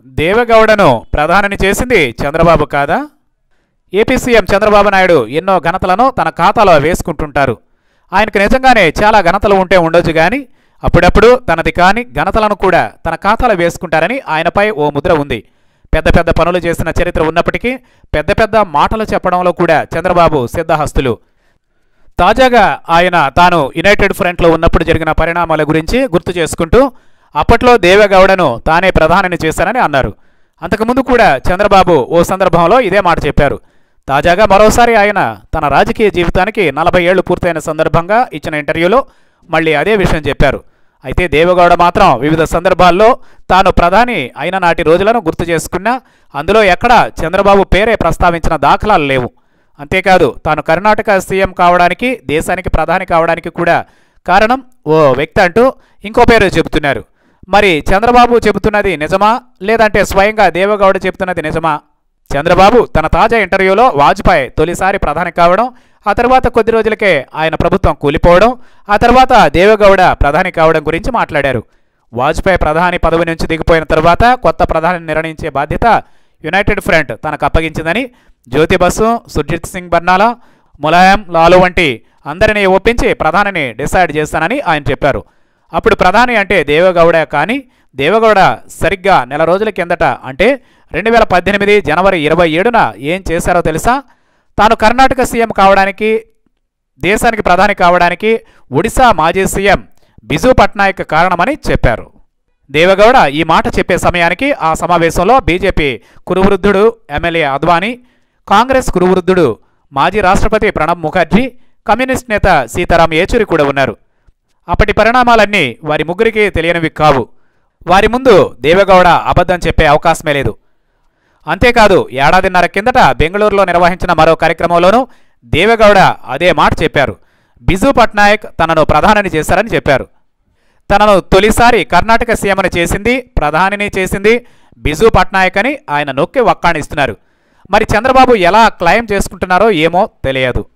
దేవగౌడను ప్రధానిని చేసింది చంద్రబాబు కాదా AP CM Chandrababu Naidu ఎన్నో ఘనతలను తన ఖాతాలో వేసుకుంటుంటారు ఆయనకు నిజంగానే చాలా ఘనతలు ఉంటే ఉండొచ్చు కానీ అప్పుడప్పుడు తనది కాని ఘనతలను కూడా తన ఖాతాలో వేసుకుంటారని ఆయనపై ఓ ముద్ర ఉంది పెద్ద పెద్ద పనులు చేసిన చరిత్ర ఉన్నప్పటికీ పెద్ద పెద్ద మాటలు చెప్పడంలో కూడా చంద్రబాబు సిద్ధహస్తులు తాజాగా ఆయన తాను యునైటెడ్ ఫ్రంట్లో ఉన్నప్పుడు జరిగిన పరిణామాల గురించి గుర్తు చేసుకుంటూ అప్పట్లో దేవగౌడను తానే ప్రధానిని చేశానని అన్నారు అంతకుముందు కూడా చంద్రబాబు ఓ సందర్భంలో ఇదే మాట చెప్పారు తాజాగా మరోసారి ఆయన తన రాజకీయ జీవితానికి నలభై ఏళ్లు పూర్తయిన సందర్భంగా ఇచ్చిన ఇంటర్వ్యూలో మళ్ళీ అదే విషయం చెప్పారు అయితే దేవగౌడ మాత్రం వివిధ సందర్భాల్లో తాను ప్రధాని అయిన నాటి రోజులను గుర్తు చేసుకున్నా అందులో ఎక్కడా చంద్రబాబు పేరే ప్రస్తావించిన దాఖలాలు లేవు అంతేకాదు తాను కర్ణాటక సీఎం కావడానికి దేశానికి ప్రధాని కావడానికి కూడా కారణం ఓ వ్యక్తి అంటూ ఇంకో పేరు చెబుతున్నారు మరి చంద్రబాబు చెబుతున్నది నిజమా లేదంటే స్వయంగా దేవగౌడ చెబుతున్నది నిజమా చంద్రబాబు తన తాజా ఇంటర్వ్యూలో వాజ్పేయి తొలిసారి ప్రధాని కావడం ఆ తర్వాత కొద్ది రోజులకే ఆయన ప్రభుత్వం కూలిపోవడం ఆ తర్వాత దేవగౌడ ప్రధాని కావడం గురించి మాట్లాడారు వాజ్పేయి ప్రధాని పదవి నుంచి దిగిపోయిన తర్వాత కొత్త ప్రధాని నిర్ణయించే బాధ్యత యునైటెడ్ ఫ్రంట్ తనకు అప్పగించిందని జ్యోతి బసు సుర్జిత్ సింగ్ బర్నాలా ములాయం లాలు వంటి అందరినీ ఒప్పించి ప్రధానిని డిసైడ్ చేస్తానని ఆయన చెప్పారు అప్పుడు ప్రధాని అంటే దేవగౌడ కానీ దేవగౌడ సరిగ్గా నెల రోజుల కిందట అంటే రెండు వేల పద్దెనిమిది జనవరి ఇరవై ఏడున ఏం చేశారో తెలుసా తాను కర్ణాటక సీఎం కావడానికి దేశానికి ప్రధాని కావడానికి ఒడిశా మాజీ సీఎం బిజు పట్నాయక్ కారణమని చెప్పారు దేవగౌడ ఈ మాట చెప్పే సమయానికి ఆ సమావేశంలో బీజేపీ కురువృద్ధుడు ఎమ్మెల్యే అద్వానీ కాంగ్రెస్ కురువృద్ధుడు మాజీ రాష్ట్రపతి ప్రణబ్ ముఖర్జీ కమ్యూనిస్ట్ నేత సీతారాం ఏచూరి కూడా ఉన్నారు అప్పటి పరిణామాలన్నీ వారి ముగ్గురికి తెలియనివి కావు వారి ముందు దేవగౌడ అబద్ధం చెప్పే అవకాశమే లేదు అంతేకాదు ఏడాదిన్నర కిందట బెంగళూరులో నిర్వహించిన మరో కార్యక్రమంలోనూ దేవగౌడ అదే మాట చెప్పారు బిజు పట్నాయక్ తనను ప్రధానిని చేశారని చెప్పారు తనను తొలిసారి కర్ణాటక సీఎంని చేసింది ప్రధానిని చేసింది బిజు పట్నాయక్ అని ఆయన నొక్కి వక్కాణిస్తున్నారు మరి చంద్రబాబు ఎలా క్లెయిమ్ చేసుకుంటున్నారో ఏమో తెలియదు